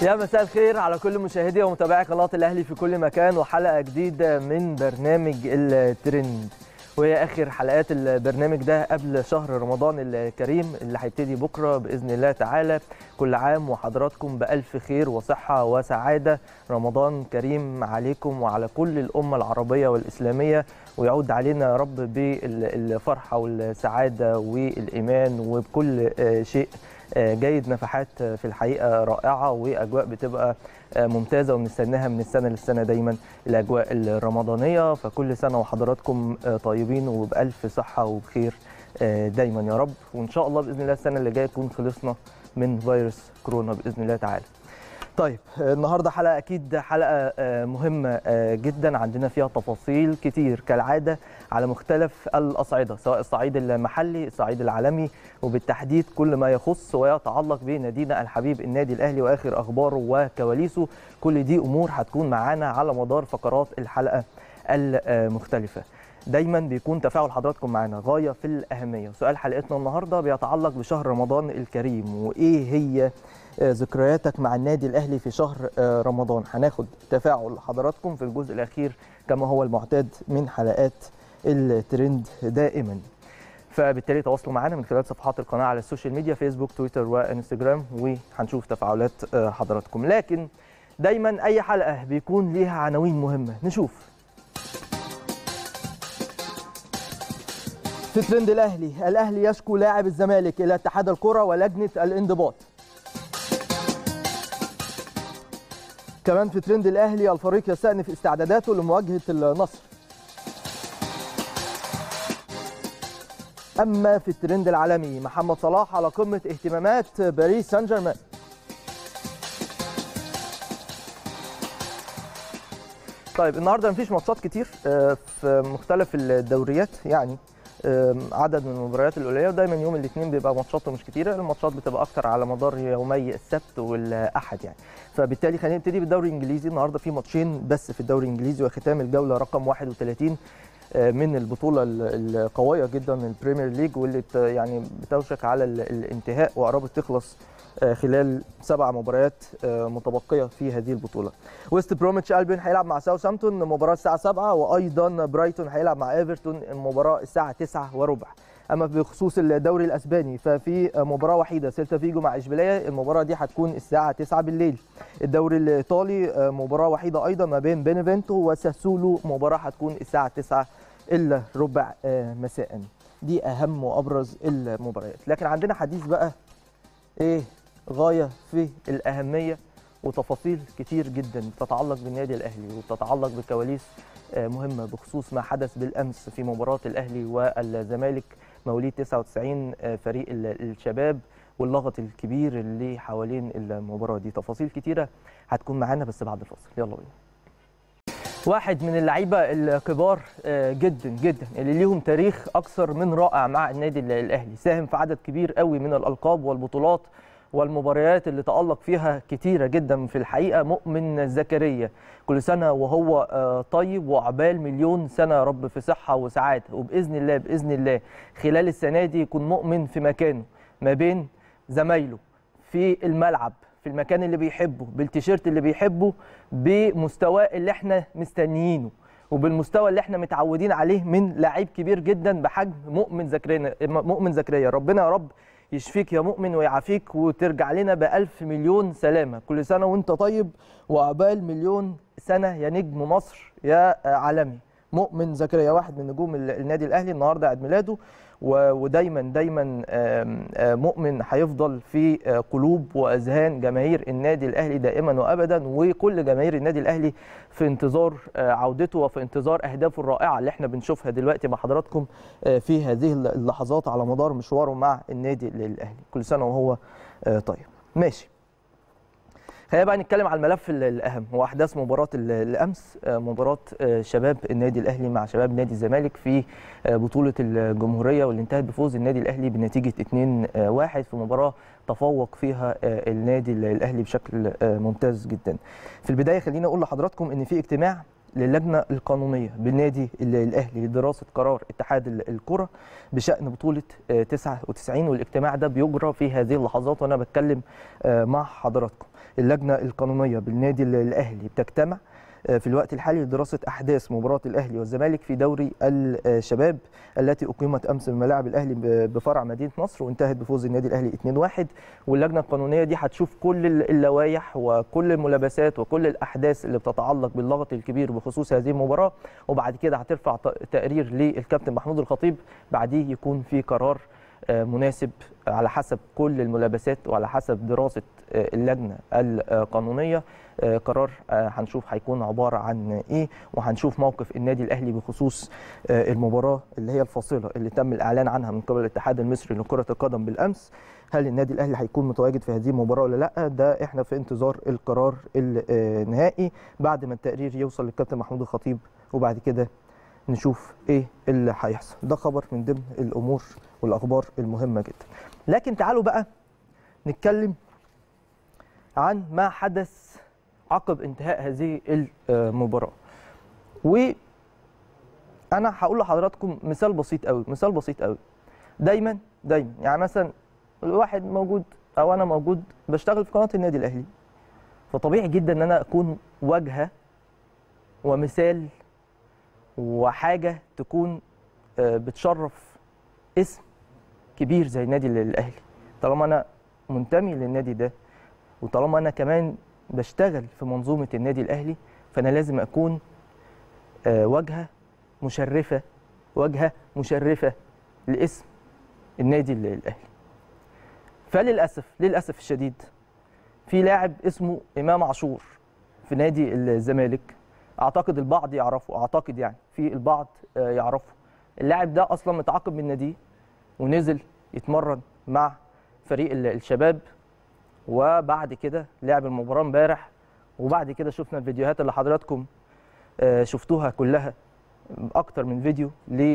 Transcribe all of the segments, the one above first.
يا مساء الخير على كل مشاهدي ومتابعي قناه الاهلي في كل مكان وحلقه جديده من برنامج الترند وهي اخر حلقات البرنامج ده قبل شهر رمضان الكريم اللي هيبتدي بكره باذن الله تعالى كل عام وحضراتكم بالف خير وصحه وسعاده رمضان كريم عليكم وعلى كل الامه العربيه والاسلاميه ويعود علينا يا رب بالفرحه والسعاده والايمان وبكل شيء جيد نفحات في الحقيقه رائعه واجواء بتبقى ممتازه وبنستناها من السنه للسنه دايما الاجواء الرمضانيه فكل سنه وحضراتكم طيبين وبالف صحه وبخير دايما يا رب وان شاء الله باذن الله السنه اللي جايه نكون خلصنا من فيروس كورونا باذن الله تعالى. طيب النهارده حلقه اكيد حلقه مهمه جدا عندنا فيها تفاصيل كتير كالعاده على مختلف الاصعده سواء الصعيد المحلي الصعيد العالمي وبالتحديد كل ما يخص ويتعلق بنادينا الحبيب النادي الاهلي واخر اخباره وكواليسه كل دي امور هتكون معانا على مدار فقرات الحلقه المختلفه دايما بيكون تفاعل حضراتكم معانا غايه في الاهميه سؤال حلقتنا النهارده بيتعلق بشهر رمضان الكريم وايه هي ذكرياتك مع النادي الاهلي في شهر رمضان هناخد تفاعل حضراتكم في الجزء الاخير كما هو المعتاد من حلقات الترند دائما فبالتالي تواصلوا معنا من خلال صفحات القناه على السوشيال ميديا فيسبوك تويتر وانستجرام وهنشوف تفاعلات حضراتكم لكن دايما اي حلقه بيكون ليها عناوين مهمه نشوف في ترند الاهلي الاهلي يشكو لاعب الزمالك الى اتحاد الكره ولجنه الانضباط كمان في ترند الاهلي الفريق يستأنف استعداداته لمواجهه النصر اما في الترند العالمي محمد صلاح على قمه اهتمامات باريس سان جيرمان طيب النهارده مفيش ماتشات كتير في مختلف الدوريات يعني عدد من المباريات القليله ودايما يوم الاثنين بيبقى ماتشاته مش كتيره الماتشات بتبقى اكتر على مدار يومي السبت والاحد يعني فبالتالي خلينا نبتدي بالدوري الانجليزي النهارده في ماتشين بس في الدوري الانجليزي وختام الجوله رقم 31 من البطوله القويه جدا البريمير ليج واللي يعني بتوشك على الانتهاء وقربت تخلص خلال سبع مباريات متبقيه في هذه البطوله. ويست بروميتش البين هيلعب مع ساوثهامبتون مباراه الساعه 7 وايضا برايتون هيلعب مع ايفرتون المباراه الساعه 9 وربع. اما بخصوص الدوري الاسباني ففي مباراه وحيده سيلتا فيجو مع اشبيليه المباراه دي هتكون الساعه 9 بالليل. الدوري الايطالي مباراه وحيده ايضا ما بين بينيفنتو وساسولو مباراه هتكون الساعه 9 الا ربع مساء. دي اهم وابرز المباريات، لكن عندنا حديث بقى ايه غايه في الاهميه وتفاصيل كتير جدا تتعلق بالنادي الاهلي وتتعلق بكواليس مهمه بخصوص ما حدث بالامس في مباراه الاهلي والزمالك مواليد 99 فريق الشباب واللغط الكبير اللي حوالين المباراه دي تفاصيل كتيره هتكون معانا بس بعد الفاصل يلا بينا واحد من اللعيبه الكبار جدا جدا اللي ليهم تاريخ اكثر من رائع مع النادي الاهلي ساهم في عدد كبير قوي من الالقاب والبطولات والمباريات اللي تألق فيها كتيرة جدا في الحقيقة مؤمن زكريا كل سنة وهو طيب وعبال مليون سنة يا رب في صحة وسعادة وبإذن الله بإذن الله خلال السنة دي يكون مؤمن في مكانه ما بين زمايله في الملعب في المكان اللي بيحبه بالتيشيرت اللي بيحبه بمستواه اللي احنا مستنيينه وبالمستوى اللي احنا متعودين عليه من لعيب كبير جدا بحجم مؤمن زكريا مؤمن زكريا ربنا يا رب يشفيك يا مؤمن ويعافيك وترجع لنا بألف مليون سلامة كل سنة وانت طيب وعقبال مليون سنة يا نجم مصر يا عالمي مؤمن زكريا واحد من نجوم النادي الأهلي النهاردة عيد ميلاده ودايما دايما مؤمن هيفضل في قلوب واذهان جماهير النادي الاهلي دائما وابدا وكل جماهير النادي الاهلي في انتظار عودته وفي انتظار اهدافه الرائعه اللي احنا بنشوفها دلوقتي مع حضراتكم في هذه اللحظات على مدار مشواره مع النادي الاهلي كل سنه وهو طيب ماشي خلينا بقى نتكلم على الملف الاهم هو احداث مباراه الامس مباراه شباب النادي الاهلي مع شباب نادي الزمالك في بطوله الجمهوريه واللي انتهت بفوز النادي الاهلي بنتيجه 2-1 في مباراه تفوق فيها النادي الاهلي بشكل ممتاز جدا. في البدايه خليني اقول لحضراتكم ان في اجتماع للجنه القانونيه بالنادي الاهلي لدراسه قرار اتحاد الكره بشان بطوله 99 والاجتماع ده بيجرى في هذه اللحظات وانا بتكلم مع حضراتكم. اللجنه القانونيه بالنادي الاهلي بتجتمع في الوقت الحالي لدراسه احداث مباراه الاهلي والزمالك في دوري الشباب التي اقيمت امس بملاعب الاهلي بفرع مدينه نصر وانتهت بفوز النادي الاهلي 2-1 واللجنه القانونيه دي هتشوف كل اللوائح وكل الملابسات وكل الاحداث اللي بتتعلق باللغط الكبير بخصوص هذه المباراه وبعد كده هترفع تقرير للكابتن محمود الخطيب بعديه يكون في قرار مناسب على حسب كل الملابسات وعلى حسب دراسه اللجنه القانونيه قرار هنشوف هيكون عباره عن ايه وهنشوف موقف النادي الاهلي بخصوص المباراه اللي هي الفاصله اللي تم الاعلان عنها من قبل الاتحاد المصري لكره القدم بالامس هل النادي الاهلي هيكون متواجد في هذه المباراه ولا لا ده احنا في انتظار القرار النهائي بعد ما التقرير يوصل للكابتن محمود الخطيب وبعد كده نشوف ايه اللي هيحصل ده خبر من ضمن الامور والاخبار المهمه جدا لكن تعالوا بقى نتكلم عن ما حدث عقب انتهاء هذه المباراه و انا هقول لحضراتكم مثال بسيط قوي مثال بسيط قوي دايما دايما يعني مثلا الواحد موجود او انا موجود بشتغل في قناه النادي الاهلي فطبيعي جدا ان انا اكون واجهه ومثال وحاجه تكون بتشرف اسم كبير زي النادي الاهلي طالما انا منتمي للنادي ده وطالما انا كمان بشتغل في منظومه النادي الاهلي فانا لازم اكون واجهه مشرفه واجهه مشرفه لاسم النادي الاهلي فللاسف للاسف الشديد في لاعب اسمه امام عاشور في نادي الزمالك اعتقد البعض يعرفه اعتقد يعني في البعض يعرفه اللاعب ده اصلا متعاقب من ناديه ونزل يتمرن مع فريق الشباب وبعد كده لعب المباراه امبارح وبعد كده شفنا الفيديوهات اللي حضراتكم شفتوها كلها اكتر من فيديو ل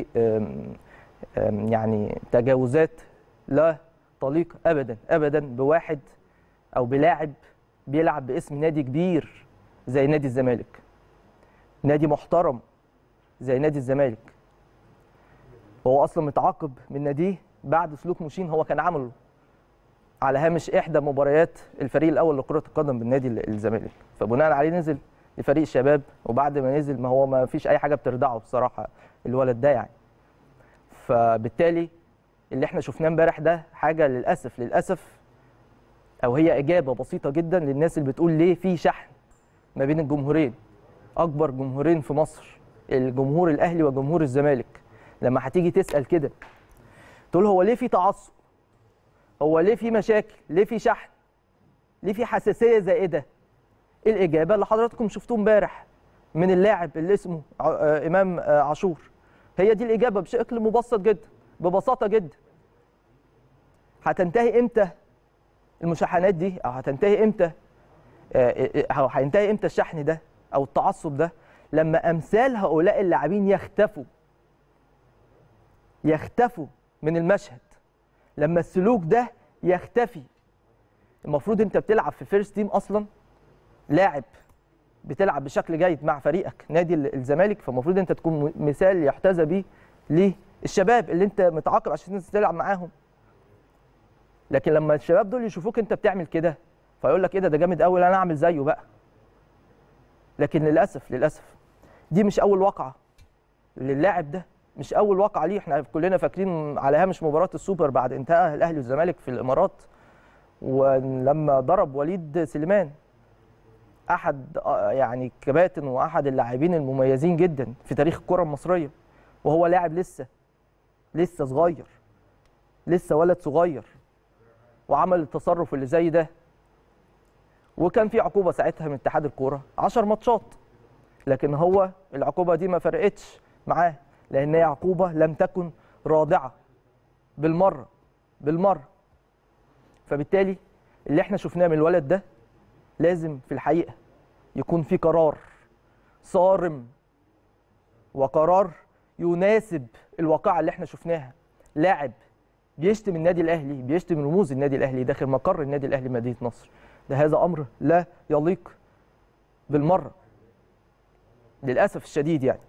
يعني تجاوزات لا تليق ابدا ابدا بواحد او بلاعب بيلعب باسم نادي كبير زي نادي الزمالك نادي محترم زي نادي الزمالك هو اصلا متعاقب من ناديه بعد سلوك مشين هو كان عمله على هامش احدى مباريات الفريق الاول لكره القدم بالنادي الزمالك فبناء عليه نزل لفريق الشباب وبعد ما نزل ما هو ما فيش اي حاجه بتردعه بصراحه الولد ده يعني فبالتالي اللي احنا شفناه امبارح ده حاجه للاسف للاسف او هي اجابه بسيطه جدا للناس اللي بتقول ليه في شحن ما بين الجمهورين اكبر جمهورين في مصر الجمهور الاهلي وجمهور الزمالك لما هتيجي تسال كده تقول هو ليه في تعصب هو ليه في مشاكل ليه في شحن ليه في حساسيه زائده الاجابه اللي حضراتكم شفتوه امبارح من اللاعب اللي اسمه امام عاشور هي دي الاجابه بشكل مبسط جدا ببساطه جدا هتنتهي امتى المشاحنات دي او هتنتهي امتى او هينتهي امتى الشحن ده او التعصب ده لما امثال هؤلاء اللاعبين يختفوا يختفوا من المشهد لما السلوك ده يختفي المفروض انت بتلعب في فيرست تيم اصلا لاعب بتلعب بشكل جيد مع فريقك نادي الزمالك فالمفروض انت تكون مثال يحتذى به للشباب اللي انت متعاقب عشان انت تلعب معاهم لكن لما الشباب دول يشوفوك انت بتعمل كده فيقول لك ايه ده ده جامد قوي انا اعمل زيه بقى لكن للاسف للاسف دي مش اول واقعه للاعب ده مش اول واقعه ليه احنا كلنا فاكرين على هامش مباراه السوبر بعد انتهاء الاهلي والزمالك في الامارات ولما ضرب وليد سليمان احد يعني كباتن واحد اللاعبين المميزين جدا في تاريخ الكره المصريه وهو لاعب لسه لسه صغير لسه ولد صغير وعمل التصرف اللي زي ده وكان في عقوبه ساعتها من اتحاد الكوره 10 ماتشات لكن هو العقوبه دي ما فرقتش معاه لان هي عقوبه لم تكن رادعه بالمره بالمره فبالتالي اللي احنا شفناه من الولد ده لازم في الحقيقه يكون في قرار صارم وقرار يناسب الواقعه اللي احنا شفناها لاعب بيشتم النادي الاهلي بيشتم رموز النادي الاهلي داخل مقر النادي الاهلي مدينه نصر ده هذا امر لا يليق بالمره للاسف الشديد يعني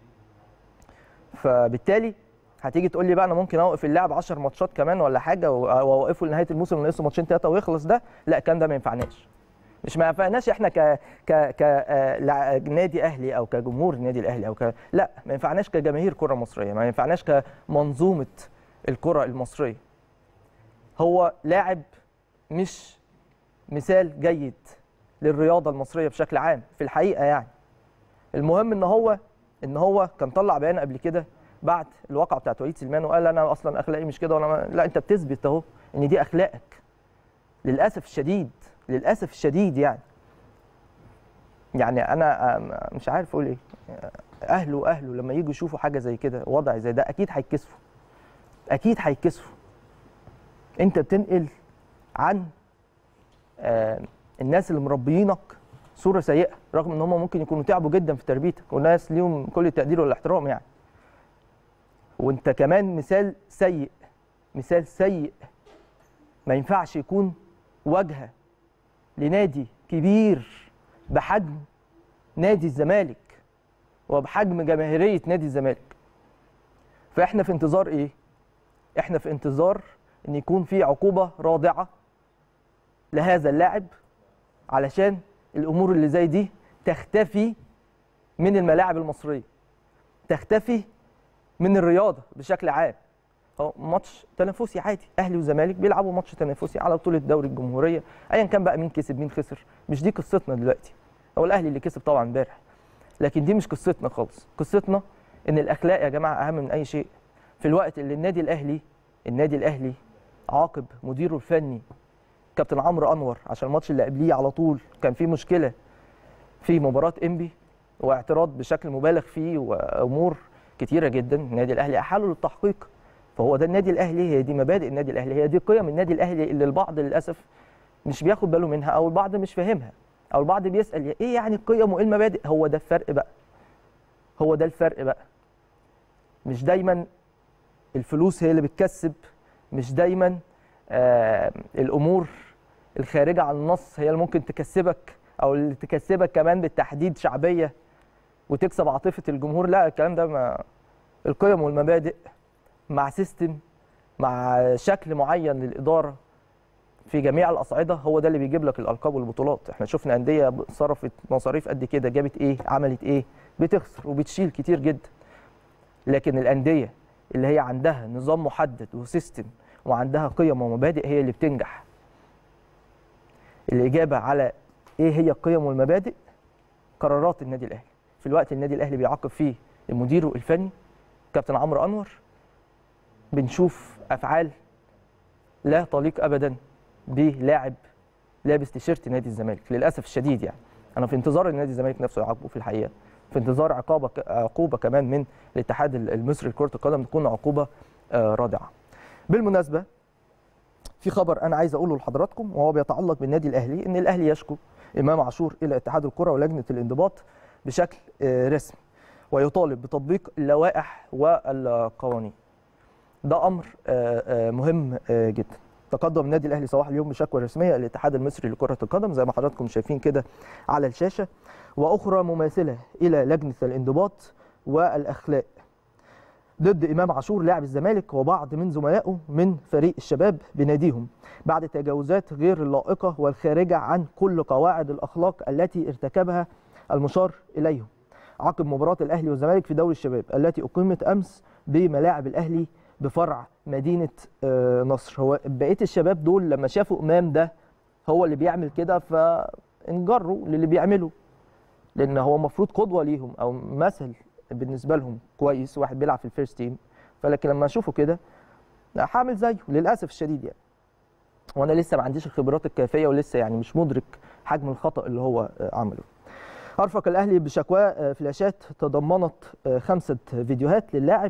فبالتالي هتيجي تقول لي بقى انا ممكن اوقف اللاعب 10 ماتشات كمان ولا حاجه واوقفه لنهايه الموسم وناقصه ماتشين ثلاثه ويخلص ده لا الكلام ده ما ينفعناش مش ما ينفعناش احنا ك ك ك آه، لع- نادي اهلي او كجمهور النادي الاهلي او ك لا ما ينفعناش كجماهير كره مصريه ما ينفعناش كمنظومه الكره المصريه هو لاعب مش مثال جيد للرياضه المصريه بشكل عام في الحقيقه يعني المهم ان هو ان هو كان طلع بيان قبل كده بعد الواقعه بتاعت وليد سليمان وقال انا اصلا اخلاقي مش كده ولا ما... لا انت بتثبت اهو ان دي اخلاقك للاسف الشديد للاسف الشديد يعني يعني انا آم، مش عارف اقول ايه اهله اهله لما يجوا يشوفوا حاجه زي كده وضع زي ده اكيد هيتكسفوا اكيد هيتكسفوا انت بتنقل عن آم، الناس اللي مربيينك صوره سيئه رغم ان هم ممكن يكونوا تعبوا جدا في تربيتك وناس ليهم كل التقدير والاحترام يعني وانت كمان مثال سيء مثال سيء ما ينفعش يكون واجهه لنادي كبير بحجم نادي الزمالك وبحجم جماهيريه نادي الزمالك فاحنا في انتظار ايه احنا في انتظار ان يكون في عقوبه رادعه لهذا اللاعب علشان الامور اللي زي دي تختفي من الملاعب المصريه تختفي من الرياضه بشكل عام هو ماتش تنافسي عادي اهلي وزمالك بيلعبوا ماتش تنافسي على بطوله دوري الجمهوريه ايا كان بقى مين كسب مين خسر مش دي قصتنا دلوقتي هو الاهلي اللي كسب طبعا امبارح لكن دي مش قصتنا خالص قصتنا ان الاخلاق يا جماعه اهم من اي شيء في الوقت اللي النادي الاهلي النادي الاهلي عاقب مديره الفني كابتن عمرو انور عشان الماتش اللي قبليه على طول كان فيه مشكله في مباراه انبي واعتراض بشكل مبالغ فيه وامور كتيره جدا النادي الاهلي احاله للتحقيق فهو ده النادي الاهلي هي دي مبادئ النادي الاهلي هي دي قيم النادي الاهلي اللي البعض للاسف مش بياخد باله منها او البعض مش فاهمها او البعض بيسال ايه يعني القيم وايه المبادئ هو ده الفرق بقى هو ده الفرق بقى مش دايما الفلوس هي اللي بتكسب مش دايما آه الامور الخارجه عن النص هي اللي ممكن تكسبك او اللي تكسبك كمان بالتحديد شعبيه وتكسب عاطفه الجمهور لا الكلام ده ما القيم والمبادئ مع سيستم مع شكل معين للاداره في جميع الاصعده هو ده اللي بيجيب لك الالقاب والبطولات احنا شفنا انديه صرفت مصاريف قد كده جابت ايه عملت ايه بتخسر وبتشيل كتير جدا لكن الانديه اللي هي عندها نظام محدد وسيستم وعندها قيم ومبادئ هي اللي بتنجح الاجابه على ايه هي القيم والمبادئ قرارات النادي الاهلي في الوقت النادي الاهلي بيعاقب فيه المدير الفني كابتن عمرو انور بنشوف افعال لا تليق ابدا بلاعب لابس تيشيرت نادي الزمالك للاسف الشديد يعني انا في انتظار ان نادي الزمالك نفسه يعاقبه في الحقيقه في انتظار عقابه عقوبه كمان من الاتحاد المصري لكره القدم تكون عقوبه آه، رادعه بالمناسبه في خبر انا عايز اقوله لحضراتكم وهو بيتعلق بالنادي الاهلي ان الاهلي يشكو امام عاشور الى اتحاد الكره ولجنه الانضباط بشكل آه، رسمي ويطالب بتطبيق اللوائح والقوانين ده امر آه، آه، مهم آه، جدا تقدم النادي الاهلي صباح اليوم بشكوى رسميه للاتحاد المصري لكره القدم زي ما حضراتكم شايفين كده على الشاشه واخرى مماثله الى لجنه الانضباط والاخلاق ضد امام عاشور لاعب الزمالك وبعض من زملائه من فريق الشباب بناديهم بعد التجاوزات غير اللائقه والخارجه عن كل قواعد الاخلاق التي ارتكبها المشار اليهم عقب مباراه الاهلي والزمالك في دوري الشباب التي اقيمت امس بملاعب الاهلي بفرع مدينه آه، نصر هو بقيه الشباب دول لما شافوا امام ده هو اللي بيعمل كده فانجروا للي بيعمله لان هو المفروض قدوه ليهم او مثل بالنسبه لهم كويس واحد بيلعب في الفيرست تيم فلكن لما اشوفه كده لا، هعمل زيه للاسف الشديد يعني وانا لسه ما عنديش الخبرات الكافيه ولسه يعني مش مدرك حجم الخطا اللي هو آه، عمله ارفق الاهلي بشكواه آه، فلاشات تضمنت آه، خمسه فيديوهات للاعب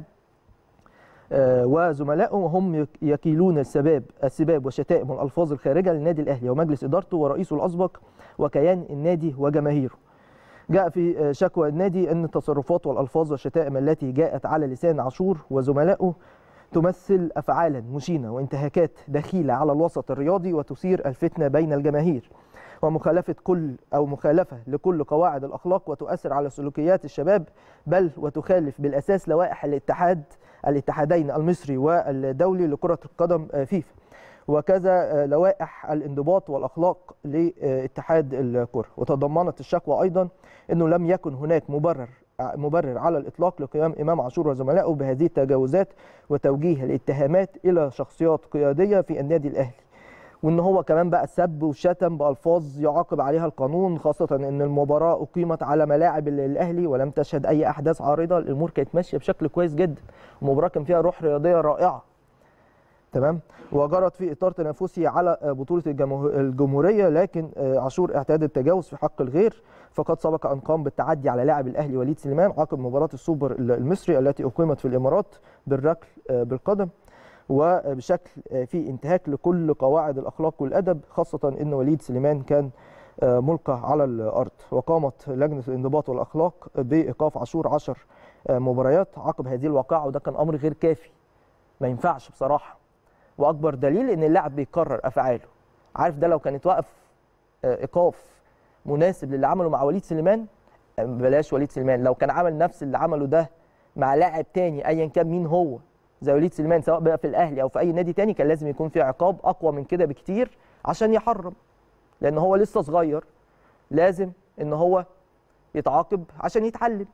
آه، وزملائه وهم يك- يكيلون السباب السباب والشتائم والالفاظ الخارجه للنادي الاهلي ومجلس ادارته ورئيسه الاسبق وكيان النادي وجماهيره. جاء في آه، شكوى النادي ان التصرفات والالفاظ والشتائم التي جاءت على لسان عاشور وزملائه تمثل افعالا مشينه وانتهاكات دخيله على الوسط الرياضي وتثير الفتنه بين الجماهير. ومخالفه كل او مخالفه لكل قواعد الاخلاق وتؤثر على سلوكيات الشباب بل وتخالف بالاساس لوائح الاتحاد الاتحادين المصري والدولي لكره القدم آه، فيفا وكذا لوائح الانضباط والاخلاق لاتحاد الكره وتضمنت الشكوى ايضا انه لم يكن هناك مبرر مبرر على الاطلاق لقيام امام عاشور وزملائه بهذه التجاوزات وتوجيه الاتهامات الى شخصيات قياديه في النادي الاهلي وان هو كمان بقى سب وشتم بالفاظ يعاقب عليها القانون خاصه ان المباراه اقيمت على ملاعب الاهلي ولم تشهد اي احداث عارضه الامور كانت ماشيه بشكل كويس جدا المباراه كان فيها روح رياضيه رائعه تمام وجرت في اطار تنافسي على بطوله الجمهوريه لكن عاشور اعتاد التجاوز في حق الغير فقد سبق ان قام بالتعدي على لاعب الاهلي وليد سليمان عقب مباراه السوبر المصري التي اقيمت في الامارات بالركل بالقدم وبشكل في انتهاك لكل قواعد الاخلاق والادب خاصه ان وليد سليمان كان ملقى على الارض وقامت لجنه الانضباط والاخلاق بايقاف عاشور 10 مباريات عقب هذه الواقعه وده كان امر غير كافي ما ينفعش بصراحه واكبر دليل ان اللاعب بيكرر افعاله عارف ده لو كانت وقف ايقاف مناسب للي عمله مع وليد سليمان بلاش وليد سليمان لو كان عمل نفس اللي عمله ده مع لاعب تاني ايا كان مين هو زي وليد سليمان سواء بقى في الاهلي او في اي نادي تاني كان لازم يكون في عقاب اقوى من كده بكتير عشان يحرم لان هو لسه صغير لازم ان هو يتعاقب عشان يتعلم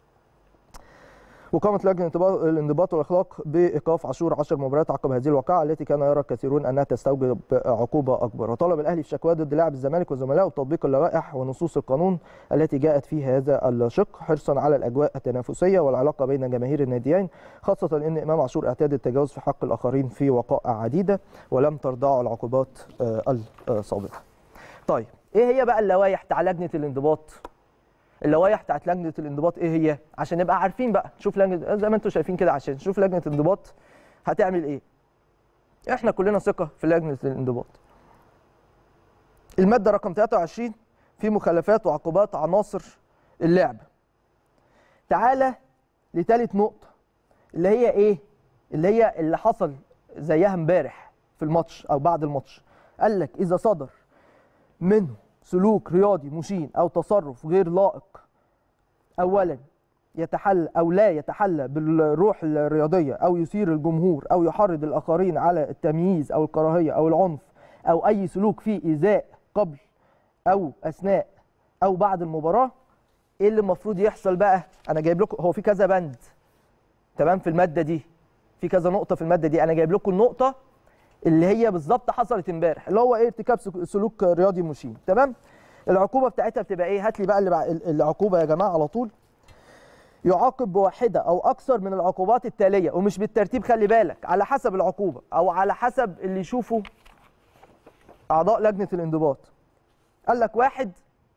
وقامت لجنه الانضباط والاخلاق بايقاف عاشور 10 مباريات عقب هذه الواقعه التي كان يرى الكثيرون انها تستوجب عقوبه اكبر وطلب الاهلي في شكواه ضد لاعب الزمالك وزملائه بتطبيق اللوائح ونصوص القانون التي جاءت في هذا الشق حرصا على الاجواء التنافسيه والعلاقه بين جماهير الناديين خاصه ان امام عاشور اعتاد التجاوز في حق الاخرين في وقائع عديده ولم ترضعه العقوبات السابقه. طيب ايه هي بقى اللوائح بتاع لجنه الانضباط؟ اللوائح بتاعت لجنه الانضباط ايه هي عشان نبقى عارفين بقى نشوف لجنه زي ما انتم شايفين كده عشان نشوف لجنه الانضباط هتعمل ايه احنا كلنا ثقه في لجنه الانضباط الماده رقم 23 في مخالفات وعقوبات عناصر اللعب تعالى لثالث نقطه اللي هي ايه اللي هي اللي حصل زيها امبارح في الماتش او بعد الماتش قال لك اذا صدر منه سلوك رياضي مشين او تصرف غير لائق اولا يتحلى او لا يتحلى بالروح الرياضيه او يثير الجمهور او يحرض الاخرين على التمييز او الكراهيه او العنف او اي سلوك فيه ايذاء قبل او اثناء او بعد المباراه ايه اللي المفروض يحصل بقى انا جايب لكم هو في كذا بند تمام في الماده دي في كذا نقطه في الماده دي انا جايب لكم النقطه اللي هي بالظبط حصلت امبارح اللي هو ايه ارتكاب سلوك رياضي مشين تمام العقوبه بتاعتها بتبقى ايه هات لي بقى اللي بقى العقوبه يا جماعه على طول يعاقب بواحده او اكثر من العقوبات التاليه ومش بالترتيب خلي بالك على حسب العقوبه او على حسب اللي يشوفه اعضاء لجنه الانضباط قال لك واحد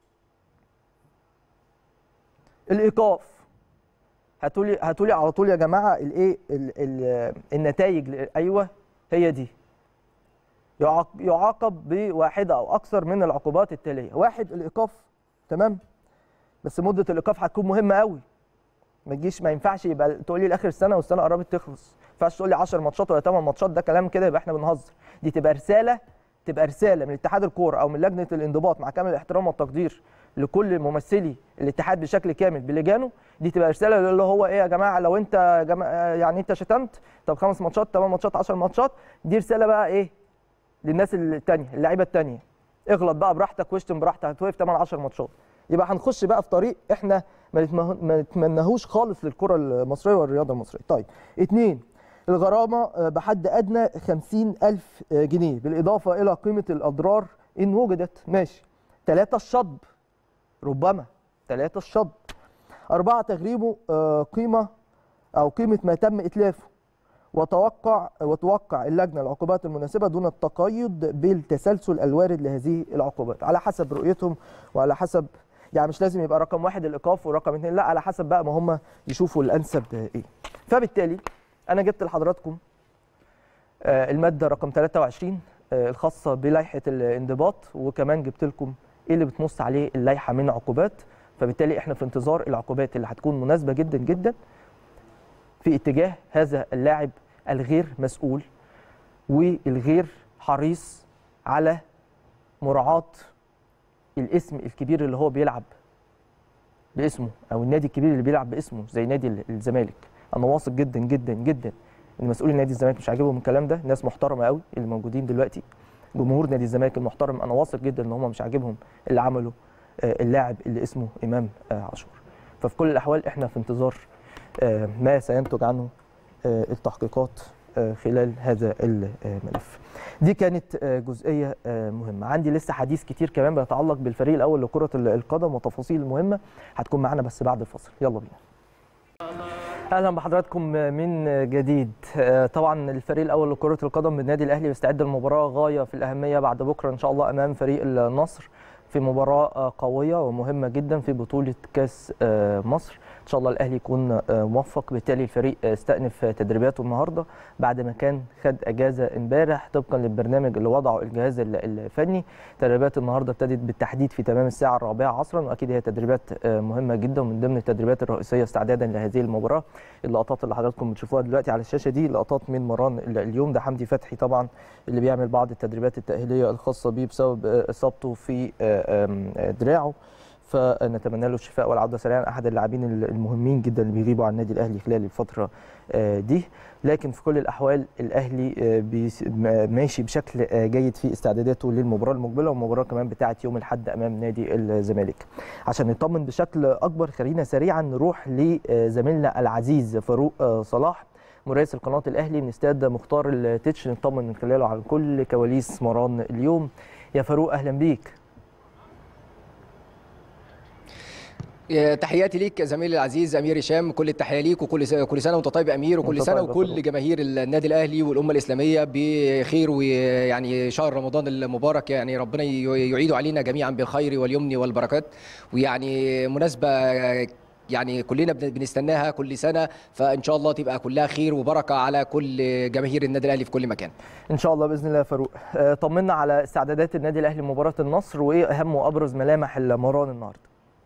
الايقاف هاتوا لي هاتوا لي على طول يا جماعه الايه النتائج ايوه هي دي يعاقب بواحده او اكثر من العقوبات التاليه واحد الايقاف تمام بس مده الايقاف هتكون مهمه قوي ما تجيش ما ينفعش يبقى تقول لي لاخر السنه والسنه قربت تخلص ما ينفعش تقول لي 10 ماتشات ولا 8 ماتشات ده كلام كده يبقى احنا بنهزر دي تبقى رساله تبقى رساله من اتحاد الكوره او من لجنه الانضباط مع كامل الاحترام والتقدير لكل ممثلي الاتحاد بشكل كامل بلجانه دي تبقى رساله اللي هو ايه يا جماعه لو انت جماعة يعني انت شتمت طب خمس ماتشات ثمان ماتشات 10 ماتشات دي رساله بقى ايه للناس الثانيه اللعيبه الثانيه اغلط بقى براحتك واشتم براحتك هتوقف 8 10 ماتشات يبقى هنخش بقى في طريق احنا ما نتمناهوش خالص للكره المصريه والرياضه المصريه طيب اثنين الغرامه بحد ادنى 50000 جنيه بالاضافه الى قيمه الاضرار ان وجدت ماشي ثلاثه الشطب ربما ثلاثه الشطب اربعه تغريمه قيمه او قيمه ما تم اتلافه وتوقع وتوقع اللجنه العقوبات المناسبه دون التقيد بالتسلسل الوارد لهذه العقوبات على حسب رؤيتهم وعلى حسب يعني مش لازم يبقى رقم واحد الايقاف ورقم اثنين لا على حسب بقى ما هم يشوفوا الانسب ايه فبالتالي انا جبت لحضراتكم الماده رقم 23 الخاصه بلائحه الانضباط وكمان جبت لكم ايه اللي بتنص عليه اللائحه من عقوبات فبالتالي احنا في انتظار العقوبات اللي هتكون مناسبه جدا جدا في اتجاه هذا اللاعب الغير مسؤول والغير حريص على مراعاه الاسم الكبير اللي هو بيلعب باسمه او النادي الكبير اللي بيلعب باسمه زي نادي الزمالك انا واثق جدا جدا جدا ان مسؤولي نادي الزمالك مش عاجبهم الكلام ده ناس محترمه قوي اللي موجودين دلوقتي جمهور نادي الزمالك المحترم انا واثق جدا ان هم مش عاجبهم اللي عمله آه، اللاعب اللي اسمه امام آه، عاشور ففي كل الاحوال احنا في انتظار آه، ما سينتج عنه آه، التحقيقات آه، خلال هذا الملف دي كانت آه، جزئيه آه، مهمه عندي لسه حديث كتير كمان بيتعلق بالفريق الاول لكره القدم وتفاصيل مهمه هتكون معانا بس بعد الفصل يلا بينا اهلا بحضراتكم من جديد آه، طبعا الفريق الاول لكره القدم بالنادي الاهلي بيستعد للمباراه غايه في الاهميه بعد بكره ان شاء الله امام فريق النصر في مباراه آه، قويه ومهمه جدا في بطوله كاس آه، مصر ان شاء الله الاهلي يكون آه، موفق بالتالي الفريق آه، استأنف تدريباته النهارده بعد ما كان خد اجازه امبارح طبقا للبرنامج اللي وضعه الجهاز ال- الفني تدريبات النهارده ابتدت بالتحديد في تمام الساعه الرابعه عصرا واكيد هي تدريبات آه، مهمه جدا ومن ضمن التدريبات الرئيسيه استعدادا لهذه المباراه اللقطات اللي حضراتكم بتشوفوها دلوقتي على الشاشه دي لقطات من مران ال- اليوم ده حمدي فتحي طبعا اللي بيعمل بعض التدريبات التاهيليه الخاصه بيه بسبب آه، اصابته في آه، آم، آه، دراعه فنتمنى له الشفاء والعوده سريعا احد اللاعبين المهمين جدا اللي بيغيبوا عن النادي الاهلي خلال الفتره آه، دي لكن في كل الاحوال الاهلي آه، بيس- م- ماشي بشكل آه، جيد في استعداداته للمباراه المقبله والمباراه كمان بتاعه يوم الاحد امام نادي الزمالك عشان نطمن بشكل اكبر خلينا سريعا نروح لزميلنا العزيز فاروق آه، صلاح مراسل قناه الاهلي من استاد مختار التتش نطمن من خلاله على كل كواليس مران اليوم يا فاروق اهلا بيك تحياتي ليك زميلي العزيز امير هشام كل التحيه ليك وكل س- كل سنه وانت طيب يا امير وكل وأنت سنه طيب يا فاروق. وكل جماهير النادي الاهلي والامه الاسلاميه بخير ويعني شهر رمضان المبارك يعني ربنا ي- يعيده علينا جميعا بالخير واليمن والبركات ويعني مناسبه يعني كلنا بن- بنستناها كل سنه فان شاء الله تبقى كلها خير وبركه على كل جماهير النادي الاهلي في كل مكان ان شاء الله باذن الله يا فاروق آه، طمنا على استعدادات النادي الاهلي لمباراه النصر وايه اهم وابرز ملامح المران النهارده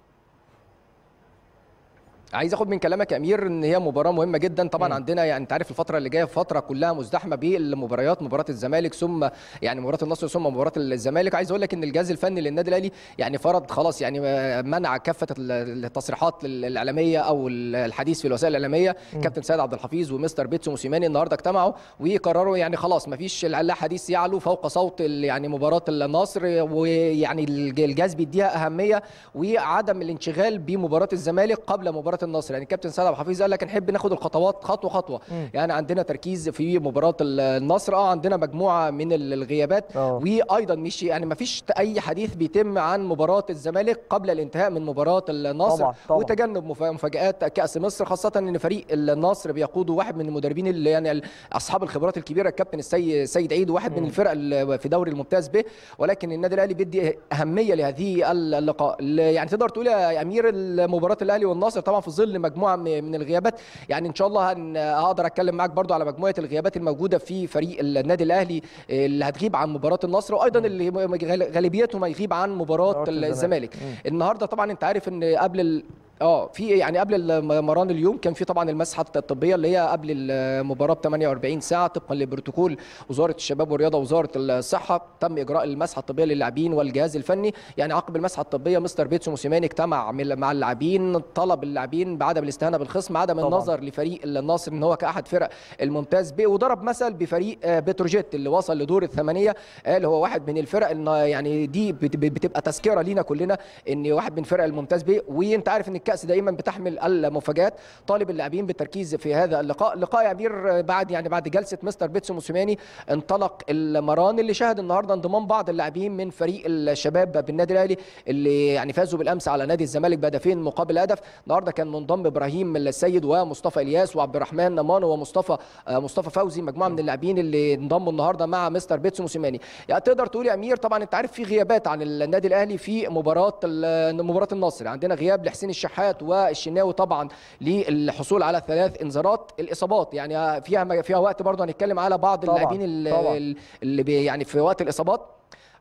عايز اخد من كلامك يا امير ان هي مباراه مهمه جدا طبعا مم. عندنا يعني انت عارف الفتره اللي جايه فتره كلها مزدحمه بالمباريات مباراه الزمالك ثم يعني مباراه النصر ثم مباراه الزمالك عايز اقول لك ان الجهاز الفني للنادي الاهلي يعني فرض خلاص يعني منع كافه التصريحات الاعلاميه او الحديث في الوسائل الاعلاميه مم. كابتن سيد عبد الحفيظ ومستر بيتسو موسيماني النهارده اجتمعوا وقرروا يعني خلاص ما فيش لا حديث يعلو فوق صوت ال- يعني مباراه النصر ويعني الج- الجهاز بيديها اهميه وعدم الانشغال بمباراه الزمالك قبل مباراه النصر يعني كابتن سيد عبد الحفيظ قال لك نحب ناخد الخطوات خطوه خطوه مم. يعني عندنا تركيز في مباراه النصر اه عندنا مجموعه من ال- الغيابات اه وايضا مش يعني ما فيش اي حديث بيتم عن مباراه الزمالك قبل الانتهاء من مباراه النصر طبعا طبعا وتجنب مف- مفاجات كاس مصر خاصه ان فريق النصر بيقوده واحد من المدربين اللي يعني ال- اصحاب الخبرات الكبيره الكابتن السيد سيد عيد واحد من مم. الفرق اللي في دوري الممتاز به ولكن النادي الاهلي بيدي اهميه لهذه اللقاء ال- يعني تقدر تقول يا امير مباراه الاهلي والنصر طبعا في ظل مجموعه من من الغيابات يعني ان شاء الله هن- هقدر اتكلم معاك برضو على مجموعه الغيابات الموجوده في فريق النادي الاهلي اللي هتغيب عن مباراه النصر وايضا مم. اللي غال- غالبيتهم هيغيب عن مباراه مباراة الزمالك. الزمالك مم. النهارده طبعا انت عارف ان قبل ال... اه في يعني قبل المران اليوم كان في طبعا المسحه الطبيه اللي هي قبل المباراه ب 48 ساعه طبقا لبروتوكول وزاره الشباب والرياضه وزاره الصحه تم اجراء المسحه الطبيه للاعبين والجهاز الفني يعني عقب المسحه الطبيه مستر بيتسو موسيماني اجتمع مع مع اللاعبين طلب اللاعبين بعدم الاستهانه بالخصم عدم طبعاً. النظر لفريق النصر ان هو كاحد فرق الممتاز ب وضرب مثل بفريق آه، بتروجيت اللي وصل لدور الثمانيه قال هو واحد من الفرق ان يعني دي بت- بتبقى تذكره لينا كلنا ان واحد من فرق الممتاز ب وانت عارف ان الكاس دايما بتحمل المفاجات طالب اللاعبين بالتركيز في هذا اللقاء لقاء يا امير بعد يعني بعد جلسه مستر بيتسو موسيماني انطلق المران اللي شهد النهارده انضمام بعض اللاعبين من فريق الشباب بالنادي الاهلي اللي يعني فازوا بالامس على نادي الزمالك بهدفين مقابل هدف النهارده كان منضم ابراهيم السيد ومصطفى الياس وعبد الرحمن مانو ومصطفى آه، مصطفى فوزي مجموعه من اللاعبين اللي انضموا النهارده مع مستر بيتسو موسيماني يعني تقدر تقول يا امير طبعا انت عارف في غيابات عن النادي الاهلي في مباراه ال- مباراه النصر عندنا غياب لحسين الشحات والشناوي طبعا للحصول على ثلاث انذارات الاصابات يعني فيها فيها وقت برضه هنتكلم على بعض طبعاً، اللاعبين اللي, طبعاً. اللي بي يعني في وقت الاصابات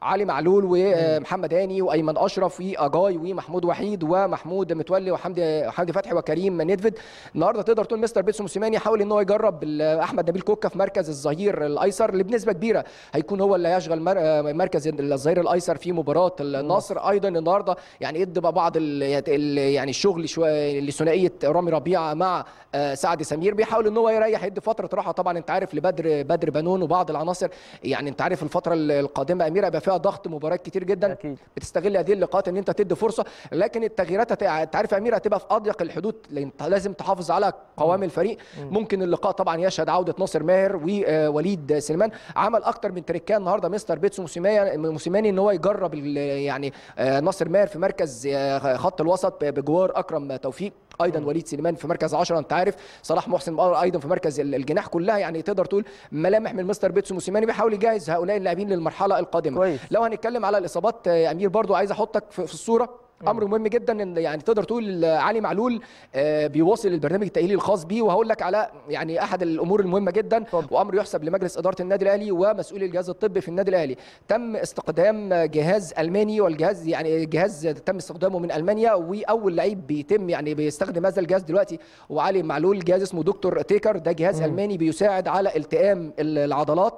علي معلول ومحمد هاني وايمن اشرف واجاي ومحمود وحيد ومحمود متولي وحمدي حمدي فتحي وكريم نيدفيد النهارده تقدر تقول مستر بيتسو موسيماني حاول ان هو يجرب احمد نبيل كوكا في مركز الظهير الايسر اللي بنسبه كبيره هيكون هو اللي هيشغل مركز الظهير الايسر في مباراه النصر ايضا النهارده يعني ادى بعض ال يعني الشغل شويه لثنائيه رامي ربيعه مع سعد سمير بيحاول ان هو يريح يدي فتره راحه طبعا انت عارف لبدر بدر بنون وبعض العناصر يعني انت عارف الفتره القادمه اميره هيبقى فيها ضغط مباريات كتير جدا أكيد. بتستغل هذه اللقاءات ان انت تدي فرصه لكن التغييرات انت عارف يا اميره هتبقى في اضيق الحدود لان انت لازم تحافظ على قوام الفريق ممكن اللقاء طبعا يشهد عوده ناصر ماهر ووليد سليمان عمل اكتر من تريكان النهارده مستر بيتسو موسيماني ان هو يجرب يعني ناصر ماهر في مركز خط الوسط بجوار اكرم توفيق ايضا وليد سليمان في مركز 10 انت عارف صلاح محسن ايضا في مركز الجناح كلها يعني تقدر تقول ملامح من مستر بيتسو موسيماني بيحاول يجهز هؤلاء اللاعبين للمرحله القادمه كويس. لو هنتكلم على الاصابات يا امير برضو عايز احطك في الصوره امر مهم جدا ان يعني تقدر تقول علي معلول بيواصل البرنامج التاهيلي الخاص بيه وهقول لك على يعني احد الامور المهمه جدا وامر يحسب لمجلس اداره النادي الاهلي ومسؤولي الجهاز الطبي في النادي الاهلي تم استخدام جهاز الماني والجهاز يعني جهاز تم استخدامه من المانيا واول لعيب بيتم يعني بيستخدم هذا الجهاز دلوقتي وعلي معلول جهاز اسمه دكتور تيكر ده جهاز مم. الماني بيساعد على التئام العضلات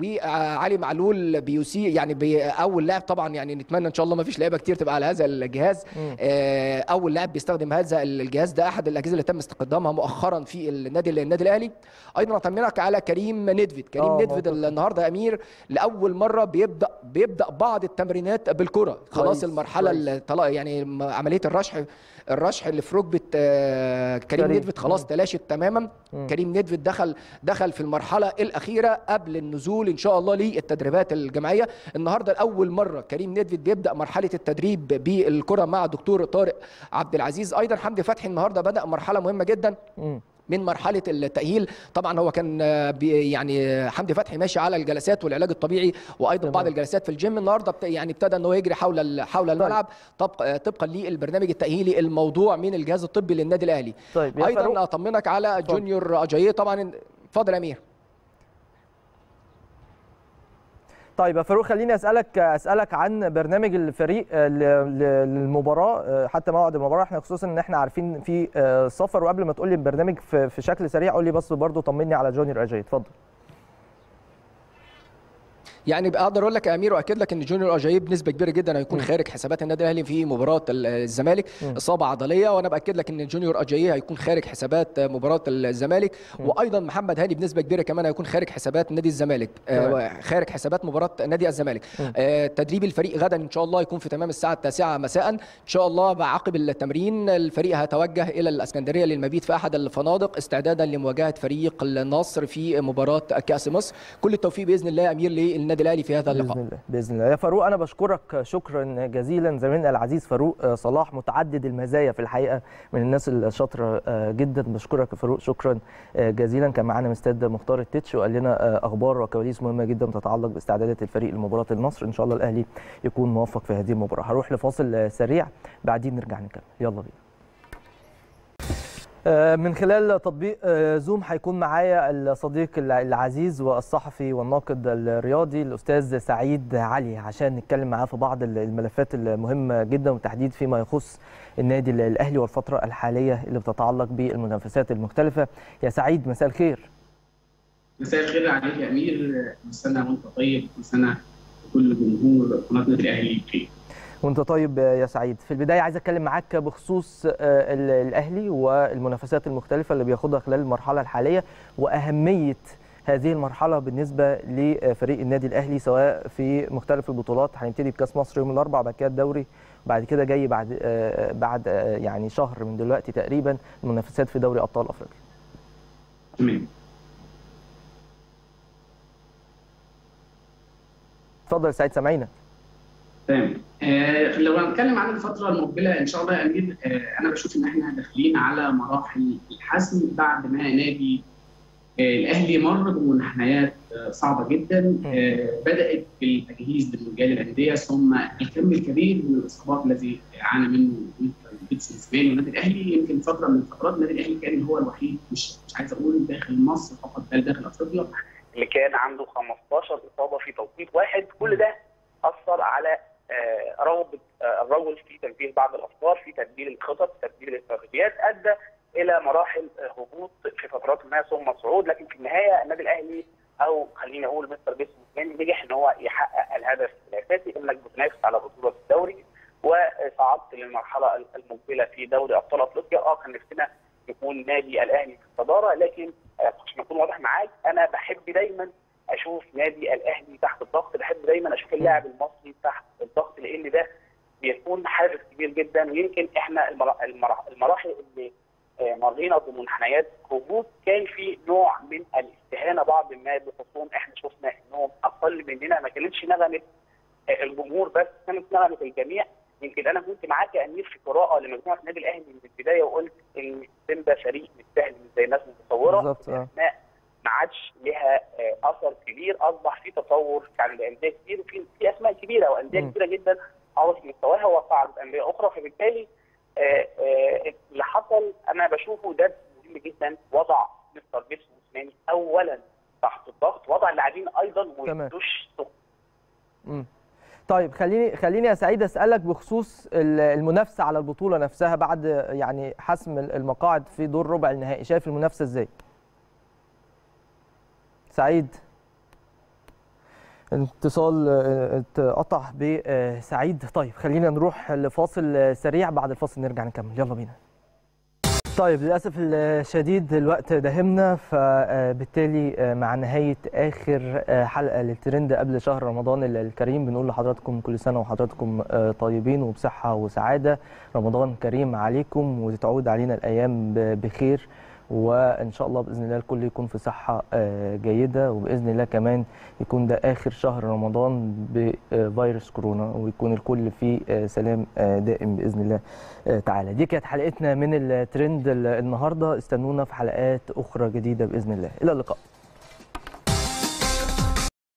وعلي معلول بيسيء يعني بي اول لاعب طبعا يعني نتمنى ان شاء الله ما فيش لعيبه كتير تبقى على هذا الجهاز مم. اول لاعب بيستخدم هذا الجهاز ده احد الاجهزه اللي تم استخدامها مؤخرا في النادي النادي الاهلي ايضا اطمنك على كريم نيدفيد كريم نيدفيد النهارده يا امير لاول مره بيبدا بيبدا بعض التمرينات بالكره خلاص المرحله يعني عمليه الرشح الرشح اللي في ركبه كريم نيدفيد خلاص تلاشت تماما مم. كريم نيدفيد دخل دخل في المرحله الاخيره قبل النزول ان شاء الله للتدريبات الجماعيه النهارده لاول مره كريم نيدفيد بيبدا مرحله التدريب بالكره مع دكتور طارق عبد العزيز ايضا حمدي فتحي النهارده بدا مرحله مهمه جدا مم. من مرحله التاهيل طبعا هو كان يعني حمدي فتحي ماشي على الجلسات والعلاج الطبيعي وايضا بعض الجلسات في الجيم النهارده يعني ابتدى ان هو يجري حول حول الملعب طبقا طبقا للبرنامج التاهيلي الموضوع من الجهاز الطبي للنادي الاهلي طيب ايضا اطمنك على جونيور اجاييه طبعا اتفضل يا امير طيب يا فاروق خليني اسالك اسالك عن برنامج الفريق للمباراه حتى موعد المباراه احنا خصوصا ان احنا عارفين في سفر وقبل ما تقول لي البرنامج في شكل سريع قول لي بس برضه طمني على جونيور اجاي اتفضل يعني اقدر اقول لك يا امير واكد لك ان جونيور اجاي بنسبه كبيره جدا هيكون م. خارج حسابات النادي الاهلي في مباراه الزمالك م. اصابه عضليه وانا باكد لك ان جونيور اجاي هيكون خارج حسابات مباراه الزمالك م. وايضا محمد هاني بنسبه كبيره كمان هيكون خارج حسابات نادي الزمالك آه خارج حسابات مباراه نادي الزمالك آه تدريب الفريق غدا ان شاء الله يكون في تمام الساعه التاسعة مساء ان شاء الله بعقب التمرين الفريق هيتوجه الى الاسكندريه للمبيت في احد الفنادق استعدادا لمواجهه فريق النصر في مباراه كاس مصر كل التوفيق باذن الله يا امير للنادي الاهلي في هذا اللقاء باذن الله باذن الله يا فاروق انا بشكرك شكرا جزيلا زميلنا العزيز فاروق صلاح متعدد المزايا في الحقيقه من الناس الشاطره جدا بشكرك يا فاروق شكرا جزيلا كان معانا مستاد مختار التتش وقال لنا اخبار وكواليس مهمه جدا تتعلق باستعدادات الفريق لمباراه النصر ان شاء الله الاهلي يكون موفق في هذه المباراه هروح لفاصل سريع بعدين نرجع نكمل يلا بينا من خلال تطبيق زوم هيكون معايا الصديق العزيز والصحفي والناقد الرياضي الاستاذ سعيد علي عشان نتكلم معاه في بعض الملفات المهمه جدا وتحديد فيما يخص النادي الاهلي والفتره الحاليه اللي بتتعلق بالمنافسات المختلفه يا سعيد مساء الخير مساء الخير عليك يا امير كل سنه وانت طيب كل سنه وكل جمهور قناه النادي الاهلي بخير وانت طيب يا سعيد في البدايه عايز اتكلم معاك بخصوص الاهلي والمنافسات المختلفه اللي بياخدها خلال المرحله الحاليه واهميه هذه المرحله بالنسبه لفريق النادي الاهلي سواء في مختلف البطولات هنبتدي بكاس مصر يوم الاربعاء بعد كده الدوري بعد كده جاي بعد بعد يعني شهر من دلوقتي تقريبا المنافسات في دوري ابطال افريقيا تمام اتفضل سعيد سامعينك تمام آه لو هنتكلم عن الفتره المقبله ان شاء الله يا امير آه انا بشوف ان احنا داخلين على مراحل الحسم بعد ما نادي آه الاهلي مر بمنحنيات آه صعبه جدا آه بدات بالتجهيز لمونديال الانديه ثم الكم الكبير من الاصابات الذي عانى منه بيتسو موسيماني والنادي الاهلي يمكن فتره من الفترات النادي الاهلي كان هو الوحيد مش مش عايز اقول داخل مصر فقط بل داخل افريقيا اللي كان عنده 15 اصابه في توقيت واحد كل ده اثر على آه، رغبه آه، الرجل في تنفيذ بعض الافكار في تدبير الخطط تدبير الاستراتيجيات ادى الى مراحل آه، هبوط في فترات ما ثم صعود لكن في النهايه النادي الاهلي او خليني اقول مستر بيس موسيماني نجح ان هو يحقق الهدف الاساسي انك بتنافس على بطوله الدوري وصعدت للمرحله المقبله في دوري ابطال افريقيا اه كان نفسنا يكون نادي الاهلي في الصداره لكن آه، عشان اكون واضح معاك انا بحب دايما اشوف نادي الاهلي تحت الضغط بحب دايما اشوف اللاعب المصري تحت الضغط لان ده بيكون حافز كبير جدا ويمكن احنا المرا- المرا- المراحل اللي آه، مرينا بمنحنيات هبوط كان في نوع من الاستهانه بعض ما بخصوم احنا شفنا انهم اقل مننا ما كانتش نغمه آه، الجمهور بس كانت نغمه الجميع يمكن انا كنت معاك يا امير في قراءه لمجموعه النادي الاهلي من البدايه وقلت ان سيمبا فريق مش سهل مش زي الناس متصوره بالظبط اه الاسماء ما عادش لها آه، اثر كبير اصبح في تطور عند انديه كتير وفي في اسماء كبيره وانديه مم. كبيره جدا عرفت مستواها وصعدت انديه اخرى فبالتالي آه، آه، اللي حصل انا بشوفه ده مهم جدا وضع مستر بيس موسيماني اولا تحت الضغط وضع اللاعبين ايضا ما تمام. يدوش مم. طيب خليني خليني يا سعيد اسالك بخصوص ال- المنافسه على البطوله نفسها بعد يعني حسم المقاعد في دور ربع النهائي شايف المنافسه ازاي سعيد الاتصال آه، اتقطع بسعيد طيب خلينا نروح لفاصل آه، سريع بعد الفاصل نرجع نكمل يلا بينا طيب للاسف الشديد الوقت داهمنا فبالتالي مع نهايه اخر حلقه للترند قبل شهر رمضان الكريم بنقول لحضراتكم كل سنه وحضراتكم طيبين وبصحه وسعاده رمضان كريم عليكم وتتعود علينا الايام بخير وان شاء الله باذن الله الكل يكون في صحه آه، جيده وباذن الله كمان يكون ده اخر شهر رمضان بفيروس كورونا ويكون الكل في آه، سلام آه، دائم باذن الله آه، تعالى دي كانت حلقتنا من الترند النهارده استنونا في حلقات اخرى جديده باذن الله الى اللقاء